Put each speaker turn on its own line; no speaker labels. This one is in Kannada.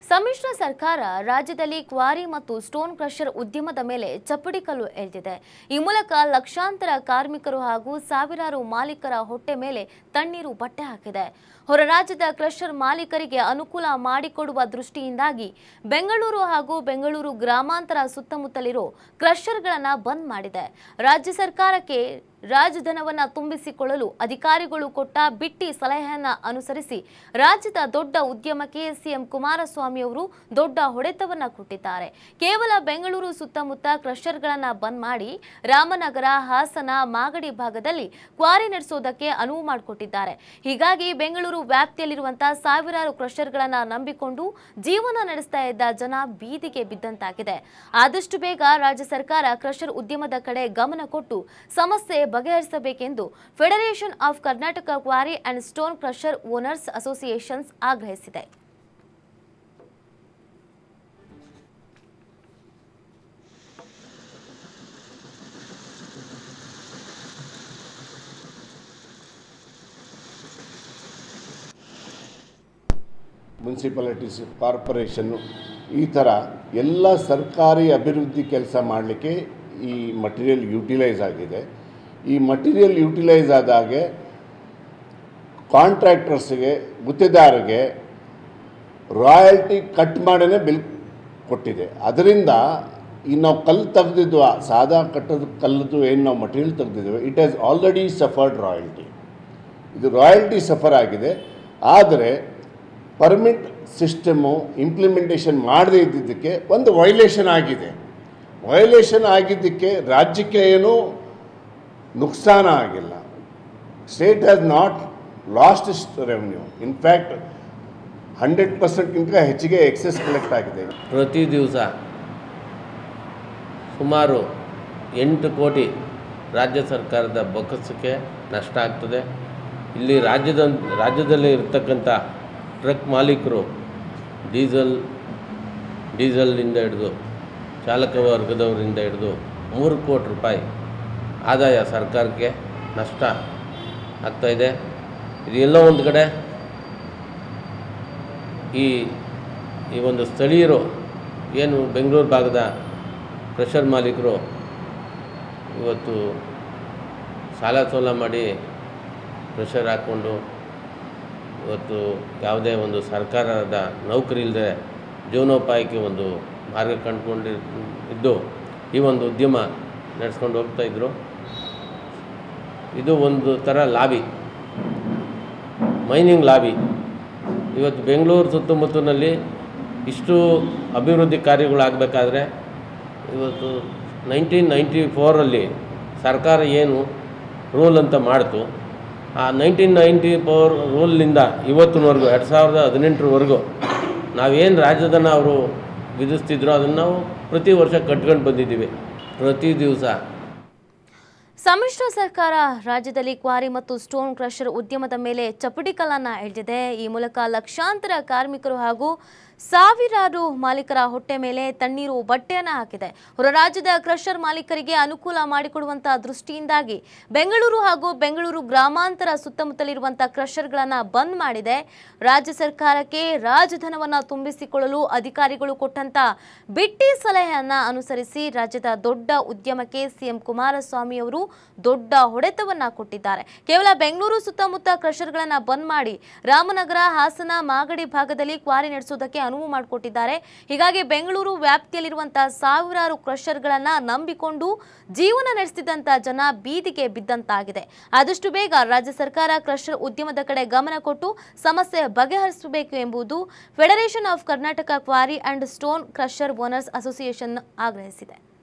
ಸಮ್ಮಿಶ್ರ ಸರ್ಕಾರ ರಾಜ್ಯದಲ್ಲಿ ಕ್ವಾರಿ ಮತ್ತು ಸ್ಟೋನ್ ಕ್ರಷರ್ ಉದ್ಯಮದ ಮೇಲೆ ಚಪ್ಪಡಿ ಕಲ್ಲು ಎಳೆದಿದೆ ಈ ಮೂಲಕ ಲಕ್ಷಾಂತರ ಕಾರ್ಮಿಕರು ಹಾಗೂ ಸಾವಿರಾರು ಮಾಲೀಕರ ಹೊಟ್ಟೆ ಮೇಲೆ ತಣ್ಣೀರು ಬಟ್ಟೆ ಹಾಕಿದೆ ಹೊರ ರಾಜ್ಯದ ಕ್ರಷರ್ ಮಾಲೀಕರಿಗೆ ಅನುಕೂಲ ಮಾಡಿಕೊಡುವ ದೃಷ್ಟಿಯಿಂದಾಗಿ ಬೆಂಗಳೂರು ಹಾಗೂ ಬೆಂಗಳೂರು ಗ್ರಾಮಾಂತರ ಸುತ್ತಮುತ್ತಲಿರೋ ಕ್ರಷರ್ಗಳನ್ನ ಬಂದ್ ಮಾಡಿದೆ ರಾಜ್ಯ ಸರ್ಕಾರಕ್ಕೆ ರಾಜಧನವನ್ನ ತುಂಬಿಸಿಕೊಳ್ಳಲು ಅಧಿಕಾರಿಗಳು ಕೊಟ್ಟ ಬಿಟ್ಟಿ ಸಲಹೆಯನ್ನ ಅನುಸರಿಸಿ ರಾಜ್ಯದ ದೊಡ್ಡ ಉದ್ಯಮಕ್ಕೆ ಸಿಎಂ ಕುಮಾರಸ್ವಾಮಿ ಅವರು ದೊಡ್ಡ ಹೊಡೆತವನ್ನ ಕೊಟ್ಟಿದ್ದಾರೆ ಕೇವಲ ಬೆಂಗಳೂರು ಸುತ್ತಮುತ್ತ ಕ್ರಷರ್ಗಳನ್ನ ಬಂದ್ ಮಾಡಿ ರಾಮನಗರ ಹಾಸನ ಮಾಗಡಿ ಭಾಗದಲ್ಲಿ ಕ್ವಾರಿ ನಡೆಸೋದಕ್ಕೆ ಅನುವು ಮಾಡಿಕೊಟ್ಟಿದ್ದಾರೆ ಹೀಗಾಗಿ ಬೆಂಗಳೂರು ವ್ಯಾಪ್ತಿಯಲ್ಲಿರುವಂತಹ ಸಾವಿರಾರು ಕ್ರಷರ್ಗಳನ್ನ ನಂಬಿಕೊಂಡು ಜೀವನ ನಡೆಸ್ತಾ ಇದ್ದ ಜನ ಬೀದಿಗೆ ಬಿದ್ದಂತಾಗಿದೆ ಆದಷ್ಟು ಬೇಗ ರಾಜ್ಯ ಸರ್ಕಾರ ಕ್ರಷರ್ ಉದ್ಯಮದ ಕಡೆ ಗಮನ ಕೊಟ್ಟು ಸಮಸ್ಯೆ ಬಗೆಹರಿಸಬೇಕೆಂದು federation of Karnataka quarry and stone crusher owners associations ಆಗ್ರಹಿಸಿದೆ
ಮುನ್ಸಿಪಾಲಿಟೀಸ್ ಕಾರ್ಪೊರೇಷನ್ನು ಈ ಥರ ಎಲ್ಲ ಸರ್ಕಾರಿ ಅಭಿವೃದ್ಧಿ ಕೆಲಸ ಮಾಡಲಿಕ್ಕೆ ಈ ಮಟೀರಿಯಲ್ ಯೂಟಿಲೈಸ್ ಆಗಿದೆ ಈ ಮಟೀರಿಯಲ್ ಯೂಟಿಲೈಸ್ ಆದಾಗೆ ಕಾಂಟ್ರಾಕ್ಟರ್ಸ್ಗೆ ಗುತ್ತಿದಾರರಿಗೆ ರಾಯಲ್ಟಿ ಕಟ್ ಮಾಡೇ ಬಿಲ್ ಕೊಟ್ಟಿದೆ ಅದರಿಂದ ಈ ನಾವು ಕಲ್ಲು ತೆಗೆದಿದ್ದು ಸಾದಾ ಕಟ್ಟೋದು ಕಲ್ಲದು ಏನು ನಾವು ಮಟೀರಿಯಲ್ ತೆಗೆದಿದ್ದೇವೆ it has already suffered royalty ಇದು ರಾಯಲ್ಟಿ ಸಫರ್ ಆಗಿದೆ ಆದರೆ ಪರ್ಮಿಟ್ ಸಿಸ್ಟಮು ಇಂಪ್ಲಿಮೆಂಟೇಷನ್ ಮಾಡದೇ ಇದ್ದಿದ್ದಕ್ಕೆ ಒಂದು ವೈಲೇಷನ್ ಆಗಿದೆ ವೈಲೇಷನ್ ಆಗಿದ್ದಕ್ಕೆ ರಾಜ್ಯಕ್ಕೆ ಏನೂ ನುಕ್ಸಾನ ಆಗಿಲ್ಲ state has not lost revenue in fact hundred ಪರ್ಸೆಂಟ್ಗಿಂತ ಹೆಚ್ಚಿಗೆ ಎಕ್ಸೆಸ್ ಕಲೆಕ್ಟ್ ಆಗಿದೆ
ಪ್ರತಿ ದಿವಸ ಸುಮಾರು ಎಂಟು ಕೋಟಿ ರಾಜ್ಯ ಸರ್ಕಾರದ ಬೊಕ್ಕಸಕ್ಕೆ ನಷ್ಟ ಆಗ್ತದೆ ಇಲ್ಲಿ ರಾಜ್ಯದ ರಾಜ್ಯದಲ್ಲಿ ಇರ್ತಕ್ಕಂಥ ಟ್ರಕ್ ಮಾಲೀಕರು ಡೀಸೆಲ್ ಡೀಸೆಲ್ನಿಂದ ಹಿಡಿದು ಚಾಲಕ ವರ್ಗದವರಿಂದ ಹಿಡಿದು ಮೂರು ಕೋಟಿ ರೂಪಾಯಿ ಆದಾಯ ಸರ್ಕಾರಕ್ಕೆ ನಷ್ಟ ಆಗ್ತಾಯಿದೆ ಇದು ಎಲ್ಲೋ ಒಂದು ಕಡೆ ಈ ಈ ಒಂದು ಸ್ಥಳೀಯರು ಏನು ಬೆಂಗಳೂರು ಭಾಗದ ಪ್ರೆಷರ್ ಮಾಲೀಕರು ಇವತ್ತು ಸಾಲ ಸೋಲ ಮಾಡಿ ಪ್ರೆಷರ್ ಹಾಕ್ಕೊಂಡು ಇವತ್ತು ಯಾವುದೇ ಒಂದು ಸರ್ಕಾರದ ನೌಕರಿ ಇಲ್ಲದೆ ಜೀವನೋಪಾಯಕ್ಕೆ ಒಂದು ಮಾರ್ಗ ಕಂಡುಕೊಂಡು ಇದ್ದು ಈ ಒಂದು ಉದ್ಯಮ ನಡೆಸ್ಕೊಂಡು ಹೋಗ್ತಾಯಿದ್ರು ಇದು ಒಂದು ಥರ ಲಾಬಿ ಮೈನಿಂಗ್ ಲಾಬಿ ಇವತ್ತು ಬೆಂಗಳೂರು ಸುತ್ತಮುತ್ತಲಿನಲ್ಲಿ ಇಷ್ಟು ಅಭಿವೃದ್ಧಿ ಕಾರ್ಯಗಳಾಗಬೇಕಾದ್ರೆ ಇವತ್ತು ನೈನ್ಟೀನ್ ನೈಂಟಿ ಫೋರಲ್ಲಿ ಸರ್ಕಾರ ಏನು ರೂಲ್ ಅಂತ ಮಾಡ್ತು ಆ ನೈನ್ಟೀನ್ ನೈಂಟಿ ಫೋರ್ ರೂಲ್ನಿಂದ ಇವತ್ತಿನವರೆಗೂ ಎರಡು ಸಾವಿರದ ಹದಿನೆಂಟರವರೆಗೂ ನಾವೇನು ರಾಜ್ಯದನ್ನು ಅವರು ವಿಧಿಸ್ತಿದ್ರು ಅದನ್ನು ನಾವು ಪ್ರತಿ ವರ್ಷ ಕಟ್ಕೊಂಡು ಬಂದಿದ್ದೀವಿ ಪ್ರತಿ ದಿವಸ
ಸಮ್ಮಿಶ್ರ ಸರ್ಕಾರ ರಾಜ್ಯದಲ್ಲಿ ಕ್ವಾರಿ ಮತ್ತು ಸ್ಟೋನ್ ಕ್ರಷರ್ ಉದ್ಯಮದ ಮೇಲೆ ಚಪ್ಪಡಿ ಕಲ್ಲನ್ನ ಎಳೆದಿದೆ ಈ ಮೂಲಕ ಲಕ್ಷಾಂತರ ಕಾರ್ಮಿಕರು ಹಾಗೂ ಸಾವಿರಾರು ಮಾಲೀಕರ ಹೊಟ್ಟೆ ಮೇಲೆ ತಣ್ಣೀರು ಬಟ್ಟೆಯನ್ನ ಹಾಕಿದೆ ಹೊರ ರಾಜ್ಯದ ಕ್ರಷರ್ ಮಾಲೀಕರಿಗೆ ಅನುಕೂಲ ಮಾಡಿಕೊಡುವಂತಹ ದೃಷ್ಟಿಯಿಂದಾಗಿ ಬೆಂಗಳೂರು ಹಾಗೂ ಬೆಂಗಳೂರು ಗ್ರಾಮಾಂತರ ಸುತ್ತಮುತ್ತಲಿರುವಂತಹ ಕ್ರಷರ್ಗಳನ್ನ ಬಂದ್ ಮಾಡಿದೆ ರಾಜ್ಯ ಸರ್ಕಾರಕ್ಕೆ ರಾಜಧನವನ್ನ ತುಂಬಿಸಿಕೊಳ್ಳಲು ಅಧಿಕಾರಿಗಳು ಕೊಟ್ಟಂತ ಬಿಟ್ಟಿ ಸಲಹೆಯನ್ನ ಅನುಸರಿಸಿ ರಾಜ್ಯದ ದೊಡ್ಡ ಉದ್ಯಮಕ್ಕೆ ಸಿಎಂ ಕುಮಾರಸ್ವಾಮಿ ಅವರು ದೊಡ್ಡ ಹೊಡೆತವನ್ನ ಕೊಟ್ಟಿದ್ದಾರೆ ಕೇವಲ ಬೆಂಗಳೂರು ಸುತ್ತಮುತ್ತ ಕ್ರಷರ್ಗಳನ್ನ ಬಂದ್ ಮಾಡಿ ರಾಮನಗರ ಹಾಸನ ಮಾಗಡಿ ಭಾಗದಲ್ಲಿ ಕ್ವಾರಿ ನಡೆಸೋದಕ್ಕೆ ಅನುವು ಮಾಡಿಕೊಟ್ಟಿದ್ದಾರೆ ಹೀಗಾಗಿ ಬೆಂಗಳೂರು ವ್ಯಾಪ್ತಿಯಲ್ಲಿರುವಂತಹ ಸಾವಿರಾರು ಕ್ರಷರ್ಗಳನ್ನ ನಂಬಿಕೊಂಡು ಜೀವನ ನಡೆಸುತ್ತಿದ್ದಂತಹ ಜನ ಬೀದಿಗೆ ಬಿದ್ದಂತಾಗಿದೆ ಆದಷ್ಟು ಬೇಗ ರಾಜ್ಯ ಸರ್ಕಾರ ಕ್ರಷರ್ ಉದ್ಯಮದ ಕಡೆ ಗಮನ ಕೊಟ್ಟು ಸಮಸ್ಯೆ ಬಗೆಹರಿಸಬೇಕು ಎಂಬುದು federation of Karnataka quarry and stone crusher owners association ಆಗ್ರಹಿಸಿದೆ